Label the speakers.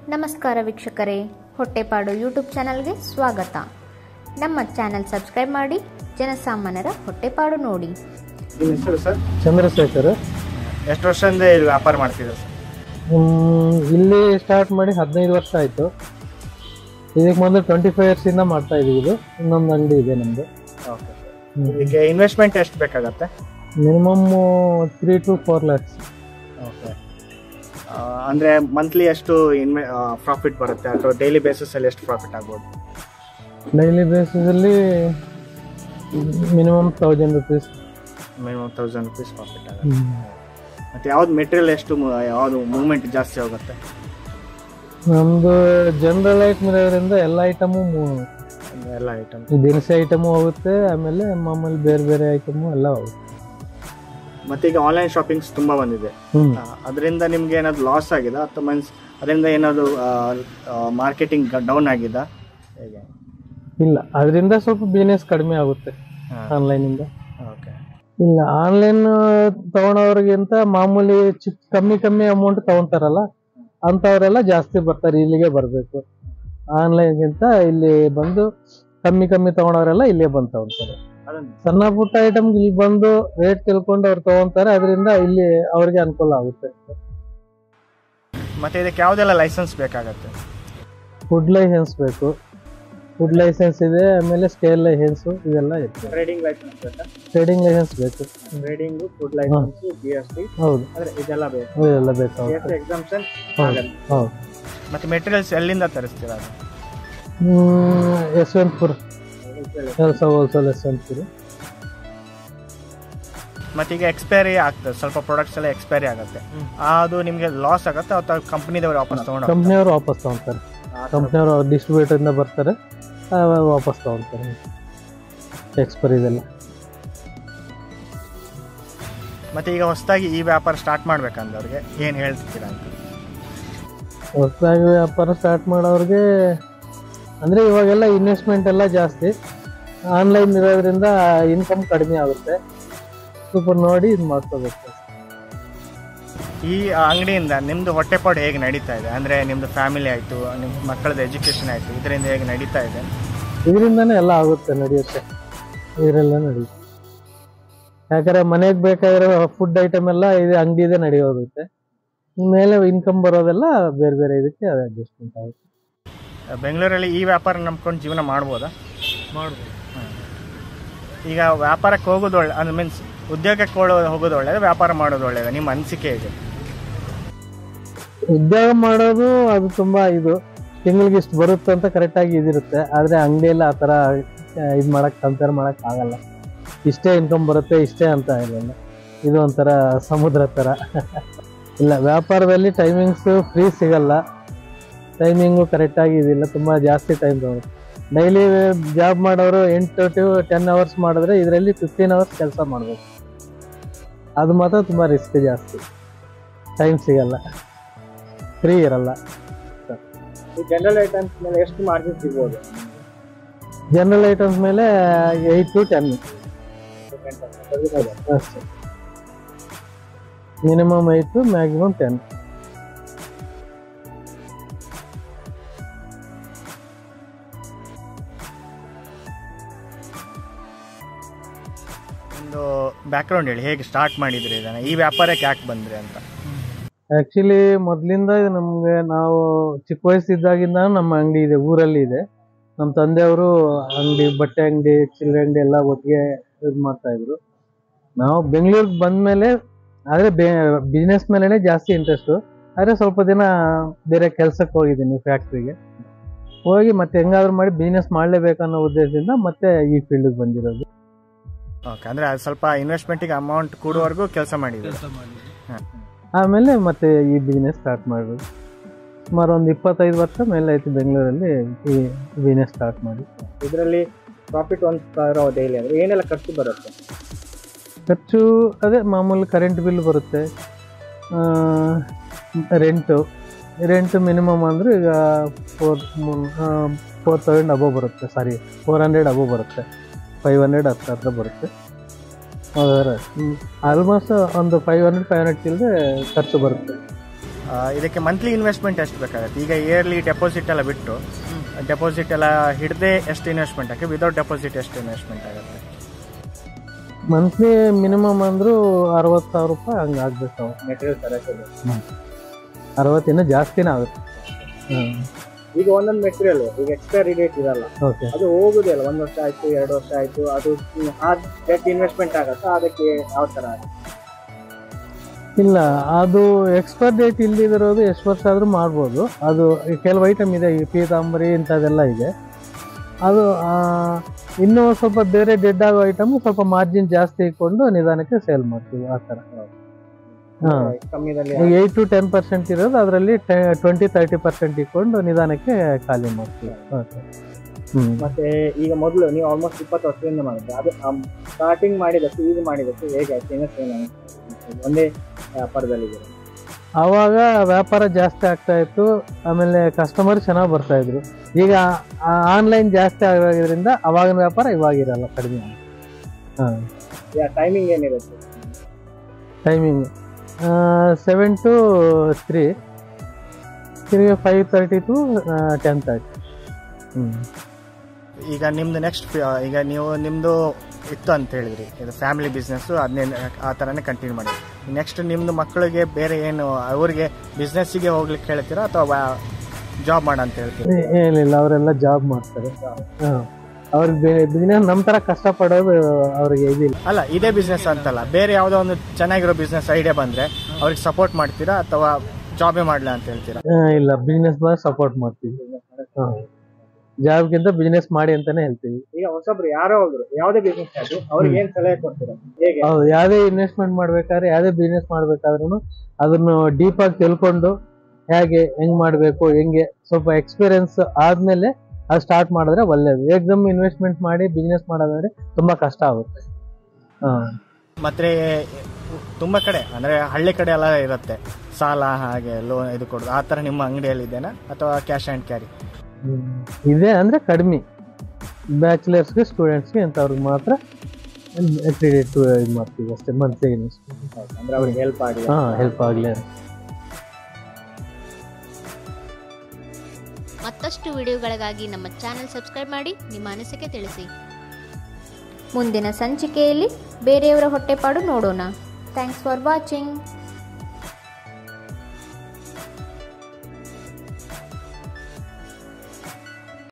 Speaker 1: ನಮಸ್ಕಾರ ವೀಕ್ಷಕರೇ ಹೊಟ್ಟೆಪಾಡು ಯೂಟ್ಯೂಬ್ ಚಾನಲ್ಗೆ ಸ್ವಾಗತ ನಮ್ಮ ಚಾನಲ್ ಸಬ್ಸ್ಕ್ರೈಬ್ ಮಾಡಿ ಜನಸಾಮಾನ್ಯರ ಹೊಟ್ಟೆಪಾಡು ನೋಡಿ
Speaker 2: ನಿಮ್ಮ ಹೆಸರು ಸರ್
Speaker 3: ಚಂದ್ರಶೇಖರ್
Speaker 2: ಎಷ್ಟು ವರ್ಷದಿಂದ ಇಲ್ಲಿ ವ್ಯಾಪಾರ ಮಾಡ್ತಿದ್ರು ಸರ್
Speaker 3: ಹ್ಮ್, ಇಲ್ಲಿ ಸ್ಟಾರ್ಟ್ ಮಾಡಿ ಹದಿನೈದು ವರ್ಷ ಆಯಿತು ಇದಕ್ಕೆ ಮೊದಲು ಟ್ವೆಂಟಿ ಫೈವ್ ಇಯರ್ಸಿಂದ ಮಾಡ್ತಾ ಇದೀವಿ ಇದು ಇನ್ನೊಂದು ಅಂಗಡಿ ಇದೆ ನಮ್ಮದು
Speaker 2: ಓಕೆ ಇದಕ್ಕೆ ಇನ್ವೆಸ್ಟ್ಮೆಂಟ್ ಎಷ್ಟು ಬೇಕಾಗತ್ತೆ
Speaker 3: minimum three to four lakhs
Speaker 2: okay ಅಂದರೆ ಮಂತ್ಲಿ ಎಷ್ಟು ಇನ್ವೆ ಪ್ರಾಫಿಟ್ ಬರುತ್ತೆ ಅಥವಾ ಡೈಲಿ ಬೇಸಿಸಲ್ಲಿ ಎಷ್ಟು ಪ್ರಾಫಿಟ್ ಆಗ್ಬೋದು
Speaker 3: ಡೈಲಿ ಬೇಸಿಸಲ್ಲಿ minimum thousand rupees
Speaker 2: minimum thousand rupees profit ಆಗುತ್ತೆ ಮತ್ತು ಯಾವ್ದು ಮೆಟೀರಿಯಲ್ ಎಷ್ಟು ಮು- ಯಾವ್ದು ಮೂವ್ಮೆಂಟ್ ಜಾಸ್ತಿ ಹೋಗುತ್ತೆ
Speaker 3: ನಮ್ಮದು ಜನರಲ್ ಐಟಮ್ ಇರೋದ್ರಿಂದ ಎಲ್ಲ ಐಟಮು
Speaker 2: ಎಲ್ಲ ಐಟಮ್
Speaker 3: ದಿನಸಿ ಐಟಮು ಹೋಗುತ್ತೆ ಆಮೇಲೆ ಮಾಮೂಲಿ ಬೇರೆ ಬೇರೆ ಐಟಮು ಎಲ್ಲ ಹೋಗುತ್ತೆ
Speaker 2: ಮತ್ತೆ ಈಗ ಆನ್ಲೈನ್ ಶಾಪಿಂಗ್ಸ್ ತುಂಬ ಬಂದಿದೆ
Speaker 3: ಹ್ಞೂ
Speaker 2: ಅದರಿಂದ ನಿಮ್ಗೆ ಏನಾದ್ರು ಲಾಸ್ ಆಗಿದೆ ಅಥವಾ ಮೀನ್ಸ್ ಅದರಿಂದ ಏನಾದ್ರು ಮಾರ್ಕೆಟಿಂಗ್ ಡೌನ್ ಆಗಿದಾ ಹೇಗೆ
Speaker 3: ಇಲ್ಲ ಅದರಿಂದ ಸ್ವಲ್ಪ ಬಿಸ್ನೆಸ್ ಕಡಿಮೆ ಆಗುತ್ತೆ
Speaker 2: ಹಾಂ
Speaker 3: ಆನ್ಲೈನಿಂದ
Speaker 2: ಓಕೆ
Speaker 3: ಇಲ್ಲ ಆನ್ಲೈನ್ ತಗೊಳೋರಿಗಿಂತ ಮಾಮೂಲಿ ಚಿಕ್ಕ ಕಮ್ಮಿ ಕಮ್ಮಿ ಅಮೌಂಟ್ ತಗೊಂತಾರಲ್ಲ ಅಂಥವರೆಲ್ಲ ಜಾಸ್ತಿ ಬರ್ತಾರೆ ಇಲ್ಲಿಗೆ ಬರಬೇಕು ಆನ್ಲೈನ್ಗಿಂತ ಇಲ್ಲಿ ಬಂದು ಕಮ್ಮಿ ಕಮ್ಮಿ ತಗೊಳೋರೆಲ್ಲ ಇಲ್ಲೇ ಬಂದು ತಗೊಂತಾರೆ
Speaker 2: ಅದನ್ನು
Speaker 3: ಸಣ್ಣ ಪುಟ್ಟ ಐಟಮ್ ಇಲ್ಲಿ ಬಂದು ರೇಟ್ ತಿಳ್ಕೊಂಡು ಅವ್ರು ತಗೊಂತಾರೆ ಅದರಿಂದ ಇಲ್ಲಿ ಅವ್ರಿಗೆ ಅನುಕೂಲ ಆಗುತ್ತೆ
Speaker 2: ಮತ್ತೆ ಇದಕ್ಕೆ ಯಾವುದೆಲ್ಲ ಲೈಸೆನ್ಸ್ ಬೇಕಾಗತ್ತೆ
Speaker 3: ಫುಡ್ ಲೈಸೆನ್ಸ್ ಬೇಕು ಫುಡ್ ಲೈಸೆನ್ಸ್ ಇದೆ ಆಮೇಲೆ ಸ್ಕೇಲ್ ಲೈಸೆನ್ಸ್ ಇವೆಲ್ಲ ಇರ್ತದೆ
Speaker 2: ಟ್ರೇಡಿಂಗ್ ಲೈಸೆನ್ಸ್ ಬೇಕಾ
Speaker 3: ಟ್ರೇಡಿಂಗ್ ಲೈಸೆನ್ಸ್ ಬೇಕು
Speaker 2: trading food licence G S T
Speaker 3: ಹೌದು
Speaker 2: ಅಂದ್ರೆ ಇದೆಲ್ಲ ಬೇಕು
Speaker 3: ಇವೆಲ್ಲ
Speaker 2: ಜಿ ಎಸ್
Speaker 3: ಬೇಕಾಗುತ್ತೆ
Speaker 2: ಟಿ ಎಕ್ಸಾಮ್ಷನ್
Speaker 3: ಹೌದು ಹೌದು
Speaker 2: ಮತ್ತೆ ಮೆಟೀರಿಯಲ್ಸ್ ಎಲ್ಲಿಂದ ತರಿಸ್ತೀರಾ ಅದು
Speaker 3: ಹ್ಮ್, ಯಶವಂತಪುರ ಕೆಲಸ ಹೋಲ್ಸೇಲ್ ಯಶವಂತಪುರ
Speaker 2: ಮತ್ತೆ ಈಗ ಎಕ್ಸ್ಪೈರಿ ಆಗ್ತದೆ ಸ್ವಲ್ಪ ಪ್ರಾಡಕ್ಟ್ಸ್ ಎಲ್ಲ ಎಕ್ಸ್ಪೈರಿ ಆಗುತ್ತೆ ಅದು ನಿಮಗೆ ಲಾಸ್ ಆಗುತ್ತೆ ಅಥವಾ ಕಂಪ್ನಿದವ್ರು ವಾಪಸ್ ತಗೊಂಡು
Speaker 3: ಕಂಪ್ನಿಯವರು ವಾಪಸ್ ತಗೊಂತಾರೆ ಕಂಪ್ನಿಯವರು ಡಿಸ್ಟ್ರಿಬ್ಯೂಟರ್ ಇಂದ ಬರ್ತಾರೆ ಆ, ವಾಪಸ್ ತಗೊಂತಾರೆ ಎಕ್ಸ್ಪೈರಿ ಇದೆಲ್ಲ
Speaker 2: ಮತ್ತೆ ಈಗ ಹೊಸದಾಗಿ ಈ ವ್ಯಾಪಾರ ಸ್ಟಾರ್ಟ್ ಮಾಡ್ಬೇಕಂದವ್ರಿಗೆ ಏನು ಹೇಳ್ತೀರಾ ಅಂತ
Speaker 3: ಹೊಸದಾಗಿ ವ್ಯಾಪಾರ ಸ್ಟಾರ್ಟ್ ಮಾಡೋರಿಗೆ ಅಂದರೆ ಇವಾಗೆಲ್ಲ ಇನ್ವೆಸ್ಟ್ಮೆಂಟ್ ಎಲ್ಲ ಜಾಸ್ತಿ ಆನ್ಲೈನ್ ಇರೋದ್ರಿಂದ ಇನ್ಕಮ್ ಕಡಿಮೆ ಆಗುತ್ತೆ ಸ್ವಲ್ಪ ನೋಡಿ ಇದು ಮಾಡ್ಕೋಬೇಕು
Speaker 2: ಈ ಅಂಗಡಿಯಿಂದ ನಿಮ್ದು ಹೊಟ್ಟೆಪಾಡು ಹೇಗೆ ನಡೀತಾ ಇದೆ ಅಂದ್ರೆ ನಿಮ್ದು ಫ್ಯಾಮಿಲಿ ಆಯ್ತು ನಿಮ್ಮ ಮಕ್ಕಳದ ಎಜುಕೇಶನ್ ಆಯ್ತು ಇದರಿಂದ ಹೇಗೆ ನಡೀತಾ ಇದೆ
Speaker 3: ಇದರಿಂದನೇ ಎಲ್ಲ ಆಗುತ್ತೆ ನಡೆಯುತ್ತೆ ಇದರೆಲ್ಲ ನಡೆಯುತ್ತೆ ಯಾಕಂದ್ರೆ ಮನೆಗೆ ಬೇಕಾಗಿರೋ ಫುಡ್ ಐಟಮ್ ಎಲ್ಲ ಇದು ಅಂಗಡಿದೆ ನಡೆಯೋಗುತ್ತೆ ಮೇಲೆ ಇನ್ಕಮ್ ಬರೋದೆಲ್ಲ ಬೇರೆ ಬೇರೆ ಇದಕ್ಕೆ ಅದು ಅಡ್ಜಸ್ಟ್ಮೆಂಟ್ ಆಗುತ್ತೆ
Speaker 2: ಬೆಂಗಳೂರಲ್ಲಿ ಈ ವ್ಯಾಪಾರ ನಂಬ್ಕೊಂಡು ಜೀವನ ಮಾಡ್ಬೋದಾ
Speaker 3: ಮಾಡ್ಬೋದು
Speaker 2: ಈಗ ವ್ಯಾಪಾರಕ್ಕೆ ಹೋಗೋದು ಒಳ್ಳೆ ಅಂದ್ರೆ ಮೀನ್ಸ್ ಉದ್ಯೋಗಕ್ಕೆ ಹೋಗೋದು ಹೋಗೋದು ಒಳ್ಳೇದು ವ್ಯಾಪಾರ ಮಾಡೋದು ಒಳ್ಳೇದು ನಿಮ್ಮ ಅನಿಸಿಕೆ ಹೇಗೆ
Speaker 3: ಉದ್ಯೋಗ ಮಾಡೋದು ಅದು ತುಂಬಾ ಇದು ತಿಂಗಳಿಗೆ ಇಷ್ಟು ಬರುತ್ತೆ ಅಂತ ಕರೆಕ್ಟಾಗಿ ಇದಿರುತ್ತೆ ಆದರೆ ಅಂಗಡಿಯಲ್ಲಿ ಆ ಥರ ಇದು ಮಾಡಕ್ ಕಂಪೇರ್ ಮಾಡಕ್ ಆಗಲ್ಲ ಇಷ್ಟೇ ಇನ್ಕಮ್ ಬರುತ್ತೆ ಇಷ್ಟೇ ಅಂತ ಇರಲ್ಲ ಇದು ಒಂಥರ ಸಮುದ್ರ ಥರ ಇಲ್ಲ ವ್ಯಾಪಾರದಲ್ಲಿ ಟೈಮಿಂಗ್ಸು ಫ್ರೀ ಸಿಗಲ್ಲ ಟೈಮಿಂಗು ಕರೆಕ್ಟಾಗಿ ಇದಿಲ್ಲ ತುಂಬ ಜಾಸ್ತಿ ಟೈಮ್ ತಗೊಳುತ್ತೆ ಡೈಲಿ ಜಾಬ್ ಮಾಡೋರು ಎಂಟು ಟು ಟೆನ್ ಅವರ್ಸ್ ಮಾಡಿದ್ರೆ ಇದರಲ್ಲಿ ಫಿಫ್ಟೀನ್ ಅವರ್ಸ್ ಕೆಲಸ ಮಾಡಬೇಕು ಅದು ಮಾತ್ರ ತುಂಬ ರಿಸ್ಕ್ ಜಾಸ್ತಿ ಟೈಮ್ ಸಿಗಲ್ಲ ಫ್ರೀ ಇರಲ್ಲ
Speaker 2: ಜನರಲ್ ಐಟಮ್ಸ್ ಮೇಲೆ ಎಷ್ಟು ಮಾರ್ಜಿನ್ ಸಿಗ್ಬೋದು
Speaker 3: ಜನರಲ್ ಐಟಮ್ಸ್ ಮೇಲೆ ಏಯ್ಟ್ ಟು ಟೆನ್ ಅಷ್ಟೇ minimum eight to maximum ten
Speaker 2: ಒಂದು ಬ್ಯಾಕ್ಗ್ರೌಂಡ್ ಹೇಳಿ ಹೇಗೆ ಸ್ಟಾರ್ಟ್ ಮಾಡಿದ್ರಿ ಇದನ್ನ ಈ ವ್ಯಾಪಾರಕ್ಕೆ ಯಾಕೆ ಬಂದ್ರಿ ಅಂತ
Speaker 3: ಆ್ಯಕ್ಚುಲಿ ಮೊದಲಿಂದ ಇದು ನಮಗೆ ನಾವು ಚಿಕ್ಕ ವಯಸ್ಸಿದ್ದಾಗಿಂದ ನಮ್ಮ ಅಂಗಡಿ ಇದೆ ಊರಲ್ಲಿ ಇದೆ ನಮ್ಮ ತಂದೆಯವರು ಅಂಗಡಿ ಬಟ್ಟೆ ಅಂಗಡಿ ಚಿಲ್ಲರೆ ಅಂಗಡಿ ಎಲ್ಲ ಒಟ್ಟಿಗೆ ಇದು ಮಾಡ್ತಾ ಇದ್ರು ನಾವು ಬೆಂಗಳೂರಿಗೆ ಬಂದಮೇಲೆ ಆದರೆ ಬೇ ಬಿಸ್ನೆಸ್ ಮೇಲೇ ಜಾಸ್ತಿ ಇಂಟ್ರೆಸ್ಟು ಆದರೆ ಸ್ವಲ್ಪ ದಿನ ಬೇರೆ ಕೆಲಸಕ್ಕೆ ಹೋಗಿದ್ದೀನಿ ಫ್ಯಾಕ್ಟ್ರಿಗೆ ಹೋಗಿ ಮತ್ತೆ ಹೆಂಗಾದ್ರೂ ಮಾಡಿ ಬಿಸ್ನೆಸ್ ಮಾಡಲೇಬೇಕನ್ನೋ ಉದ್ದೇಶದಿಂದ ಮತ್ತೆ ಈ ಫೀಲ್ಡಿಗೆ ಬಂದಿರೋದು
Speaker 2: ಓಕೆ ಅಂದ್ರೆ ಅದು ಸ್ವಲ್ಪ ಇನ್ವೆಸ್ಟ್ಮೆಂಟಿಗೆ ಅಮೌಂಟ್ ಕೂಡುವವರೆಗೂ ಕೆಲಸ ಮಾಡಿದ್ರಿ
Speaker 3: ಆಮೇಲೆ ಮತ್ತೆ ಈ ಬಿಸ್ನೆಸ್ ಸ್ಟಾರ್ಟ್ ಮಾಡಿರೋದು ಸುಮಾರು ಒಂದು ಇಪ್ಪತ್ತೈದು ವರ್ಷ ಮೇಲೆ ಆಯ್ತು ಬೆಂಗಳೂರಲ್ಲಿ ಈ ಬಿಸ್ನೆಸ್ ಸ್ಟಾರ್ಟ್ ಮಾಡಿ
Speaker 2: ಇದರಲ್ಲಿ ಪ್ರಾಫಿಟ್ ಒಂದು ಸಾವಿರ ಡೈಲಿ ಅಂದ್ರೆ ಏನೆಲ್ಲ ಖರ್ಚು ಬರುತ್ತೆ
Speaker 3: ಖರ್ಚು ಅದೇ ಮಾಮೂಲಿ ಕರೆಂಟ್ ಬಿಲ್ ಬರುತ್ತೆ ರೆಂಟು ರೆಂಟ್ ಮಿನಿಮಮ್ ಅಂದರೆ ಈಗ ಫೋರ್ ಫೋರ್ ತೌಸಂಡ್ ಅಬೋ ಬರುತ್ತೆ ಸಾರಿ ಫೋರ್ ಹಂಡ್ರೆಡ್ ಅಬೋ ಬರುತ್ತೆ ಫೈವ್ ಹಂಡ್ರೆಡ್ ಹತ್ರ ಹತ್ರ ಬರುತ್ತೆ ಆಲ್ಮೋಸ್ಟ್ ಒಂದು ಫೈವ್ ಹಂಡ್ರೆಡ್ ಫೈವ್ ಹಂಡ್ರೆಡ್ ಚಿಲ್ಲರೆ ಖರ್ಚು ಬರುತ್ತೆ
Speaker 2: ಆ, ಇದಕ್ಕೆ ಮಂತ್ಲಿ ಇನ್ವೆಸ್ಟ್ಮೆಂಟ್ ಎಷ್ಟು ಬೇಕಾಗುತ್ತೆ ಈಗ ಇಯರ್ಲಿ ಡೆಪಾಸಿಟ್ ಎಲ್ಲ ಬಿಟ್ಟು ಡೆಪಾಸಿಟ್ ಎಲ್ಲ ಹಿಡದೆ ಎಷ್ಟು ಇನ್ವೆಸ್ಟ್ಮೆಂಟ್ ಆಗುತ್ತೆ ವಿದೌಟ್ ಡೆಪಾಸಿಟ್ ಎಷ್ಟು ಇನ್ವೆಸ್ಟ್ಮೆಂಟ್ ಆಗುತ್ತೆ
Speaker 3: ಮಂತ್ಲಿ ಮಿನಿಮಮ್ ಅಂದ್ರೂ ಅರವತ್ತು ಸಾವಿರ ರೂಪಾಯಿ ಹಂಗೆ ಆಗ್ಬೇಕು
Speaker 2: ಮೆಟೀರಿಯಲ್ ತರಕ್ಕೆ
Speaker 3: ಅರವತ್ತಿನ ಜಾಸ್ತಿನೇ ಆಗುತ್ತೆ ಹ್ಮ್
Speaker 2: ಈಗ ಒಂದೊಂದು ಮೆಟೀರಿಯಲ್ ಈಗ ಎಕ್ಸ್ಪೈರಿ ಡೇಟ್ ಇರಲ್ಲ
Speaker 3: ಓಕೆ
Speaker 2: ಅದು ಹೋಗುದಿಲ್ಲ ಒಂದು ವರ್ಷ ಆಯ್ತು ಎರಡು ವರ್ಷ ಆಯ್ತು ಅದು ಆ ಡೆಟ್ ಇನ್ವೆಸ್ಟ್ಮೆಂಟ್ ಆಗುತ್ತಾ ಅದಕ್ಕೆ ಯಾವ ತರ
Speaker 3: ಇಲ್ಲ ಅದು ಎಕ್ಸ್ಪೈರ್ ಡೇಟ್ ಇಲ್ದಿರೋದು ಎಷ್ಟು ವರ್ಷ ಆದರೂ ಮಾಡ್ಬೋದು ಅದು ಈ ಕೆಲವು ಐಟಮ್ ಇದೆ ಈ ಪೀತಾಂಬರಿ ಇಂಥದ್ದೆಲ್ಲ ಇದೆ ಅದು ಆ, ಇನ್ನೂ ಸ್ವಲ್ಪ ಬೇರೆ ಡೆಡ್ ಆಗೋ ಐಟಮ್ ಸ್ವಲ್ಪ ಮಾರ್ಜಿನ್ ಜಾಸ್ತಿ ಇಟ್ಕೊಂಡು ನಿಧಾನಕ್ಕೆ ಸೇಲ್ ಮಾಡ್ತೀವಿ ಆ ಥರ ಹಾಂ
Speaker 2: ಕಮ್ಮಿದಲ್ಲಿ
Speaker 3: ಈಗ ಏಯ್ಟ್ ಟು ಟೆನ್ ಪರ್ಸೆಂಟ್ ಇರೋದು ಅದರಲ್ಲಿ ಟ್ವೆಂಟಿ ತರ್ಟಿ ಪರ್ಸೆಂಟ್ ಇಟ್ಕೊಂಡು ನಿಧಾನಕ್ಕೆ ಖಾಲಿ ಮಾಡ್ತೀವಿ ಓಕೆ ಹ್ಞೂ
Speaker 2: ಮತ್ತೆ ಈಗ ಮೊದಲು ನೀವು ಆಲ್ಮೋಸ್ಟ್ ಇಪ್ಪತ್ತು ವರ್ಷದಿಂದ ಮಾಡಿದ್ರೆ ಅದು ಸ್ಟಾರ್ಟಿಂಗ್ ಮಾಡಿದಷ್ಟು ಈಗ ಮಾಡಿದಷ್ಟು ಹೇಗೆ ಚೇಂಜಸ್ ಏನು ಅನ್ಸುತ್ತೆ? ಒಂದೇ ವ್ಯಾಪಾರದಲ್ಲಿದ್ದೀರಾ
Speaker 3: ಆವಾಗ ವ್ಯಾಪಾರ ಜಾಸ್ತಿ ಆಗ್ತಾ ಇತ್ತು ಆಮೇಲೆ ಕಸ್ಟಮರ್ ಚೆನ್ನಾಗಿ ಬರ್ತಾ ಇದ್ರು ಈಗ ಆನ್ಲೈನ್ ಜಾಸ್ತಿ ಆಗಿರೋದ್ರಿಂದ ಅವಾಗಿನ ವ್ಯಾಪಾರ ಇವಾಗಿರಲ್ಲ ಕಡಿಮೆ ಹಾಂ
Speaker 2: ಈಗ ಟೈಮಿಂಗ್ ಏನಿರುತ್ತೆ
Speaker 3: ಟೈಮಿಂಗ್ ಸೆವೆನ್ ಟು ತ್ರೀ ತಿರುಗಿ five thirty to ten thirty ಹ್ಞೂ
Speaker 2: ಈಗ ನಿಮ್ದು ನೆಕ್ಸ್ಟ್ ಈಗ ನೀವು ನಿಮ್ದು ಇತ್ತು ಅಂತ ಹೇಳಿದ್ರಿ ಇದು ಫ್ಯಾಮಿಲಿ ಬಿಸ್ನೆಸ್ ಅದನ್ನೇ ಆ ಥರನೇ ಕಂಟಿನ್ಯೂ ಮಾಡಿ ನೆಕ್ಸ್ಟ್ ನಿಮ್ದು ಮಕ್ಕಳಿಗೆ ಬೇರೆ ಏನು ಅವ್ರಿಗೆ ಬಿಸ್ನೆಸ್ಸಿಗೆ ಹೋಗ್ಲಿಕ್ಕೆ ಹೇಳ್ತೀರಾ ಅಥವಾ ಜಾಬ್ ಮಾಡ ಅಂತ ಹೇಳ್ತೀರಾ
Speaker 3: ಏನಿಲ್ಲ ಅವರೆಲ್ಲ ಜಾಬ್ ಮಾಡ್ತಾರೆ ಹಾಂ ಅವ್ರಿಗೆ ಬಿಸ್ನೆಸ್ ನಮ್ಮ ಥರ ಕಷ್ಟಪಡೋದು ಅವ್ರಿಗೆ ಇದಿಲ್ಲ
Speaker 2: ಅಲ್ಲ ಇದೇ ಬಿಸ್ನೆಸ್ ಅಂತಲ್ಲ ಬೇರೆ ಯಾವುದೋ ಒಂದು ಚೆನ್ನಾಗಿರೋ ಬಿಸ್ನೆಸ್ ಐಡಿಯಾ ಬಂದ್ರೆ ಅವ್ರಿಗೆ ಸಪೋರ್ಟ್ ಮಾಡ್ತೀರಾ ಅಥವಾ ಜಾಬೇ ಮಾಡ್ಲಾ ಅಂತ ಹೇಳ್ತೀರಾ
Speaker 3: ಆ, ಇಲ್ಲ ಬಿಸ್ನೆಸ್ ಮಾಡಿ ಸಪೋರ್ಟ್ ಮಾಡ್ತೀವಿ ಹಾಂ ಜಾಬ್ಗಿಂತ ಬಿಸ್ನೆಸ್ ಮಾಡಿ ಅಂತಾನೆ ಹೇಳ್ತೀವಿ
Speaker 2: ಈಗ ಹೊಸಬ್ರು ಯಾರೋ ಒಬ್ರು ಯಾವುದೇ ಬಿಸ್ನೆಸ್ ಆದ್ರು ಅವ್ರಿಗೆ ಏನ್ ಸಲಹೆ ಕೊಡ್ತೀರಾ ಹೇಗೆ
Speaker 3: ಹೌದು ಯಾವುದೇ ಇನ್ವೆಸ್ಟ್ಮೆಂಟ್ ಮಾಡ್ಬೇಕಾದ್ರೆ ಯಾವುದೇ ಬಿಸ್ನೆಸ್ ಮಾಡ್ಬೇಕಾದ್ರೂ ಅದನ್ನು ಡೀಪ್ ಆಗಿ ತಿಳ್ಕೊಂಡು ಹೇಗೆ ಹೆಂಗ್ ಮಾಡಬೇಕು ಹೆಂಗೆ ಸ್ವಲ್ಪ ಎಕ್ಸ್ಪೀರಿಯನ್ಸ್ ಆದ್ಮೇಲೆ ಅದು ಸ್ಟಾರ್ಟ್ ಮಾಡಿದ್ರೆ ಒಳ್ಳೇದು ಏಕ್ದಮ್ ಇನ್ವೆಸ್ಟ್ಮೆಂಟ್ ಮಾಡಿ ಬಿಸ್ನೆಸ್ ಮಾಡೋದಂದ್ರೆ ತುಂಬಾ ಕಷ್ಟ ಆಗುತ್ತೆ ಹಾ
Speaker 2: ಮತ್ತೆ ತುಂಬಾ ಕಡೆ ಅಂದ್ರೆ ಹಳ್ಳಿ ಕಡೆ ಎಲ್ಲ ಇರುತ್ತೆ ಸಾಲ ಹಾಗೆ ಲೋನ್ ಇದು ಕೊಡೋದು ಆ ತರ ನಿಮ್ಮ ಅಂಗಡಿಯಲ್ಲಿ ಇದೆನಾ ಅಥವಾ ಕ್ಯಾಶ್ ಆ್ಯಂಡ್ ಕ್ಯಾರಿ
Speaker 3: ಹ್ಮ್. ಇದೆ ಅಂದ್ರೆ ಕಡಿಮೆ ಬ್ಯಾಚುಲರ್ಸ್ಗೆ ಸ್ಟೂಡೆಂಟ್ಸ್ಗೆ ಇಂಥವ್ರಿಗೆ ಮಾತ್ರ ಕ್ರೆಡಿಟ್ ಇದು ಮಾಡ್ತೀವಿ ಅಷ್ಟೇ ಮಂತ್ಲಿ ಇನ್ವೆಸ್ಟ್ಮೆಂಟ್
Speaker 2: ಅಂದ್ರೆ ಅವ್ರಿಗೆ ಹೆಲ್ಪ್ ಆಗಿ
Speaker 3: ಹಾ ಹೆಲ್ಪ್ ಆಗಲಿ
Speaker 4: ಮತ್ತಷ್ಟು ವಿಡಿಯೋಗಳಿಗಾಗಿ ನಮ್ಮ ಚಾನೆಲ್ ಸಬ್ಸ್ಕ್ರೈಬ್ ಮಾಡಿ ನಿಮ್ಮ ಅನಿಸಿಕೆ ತಿಳಿಸಿ
Speaker 1: ಮುಂದಿನ ಸಂಚಿಕೆಯಲ್ಲಿ ಬೇರೆಯವರ ಹೊಟ್ಟೆಪಾಡು ನೋಡೋಣ ಥ್ಯಾಂಕ್ಸ್ ಫಾರ್ ವಾಚಿಂಗ್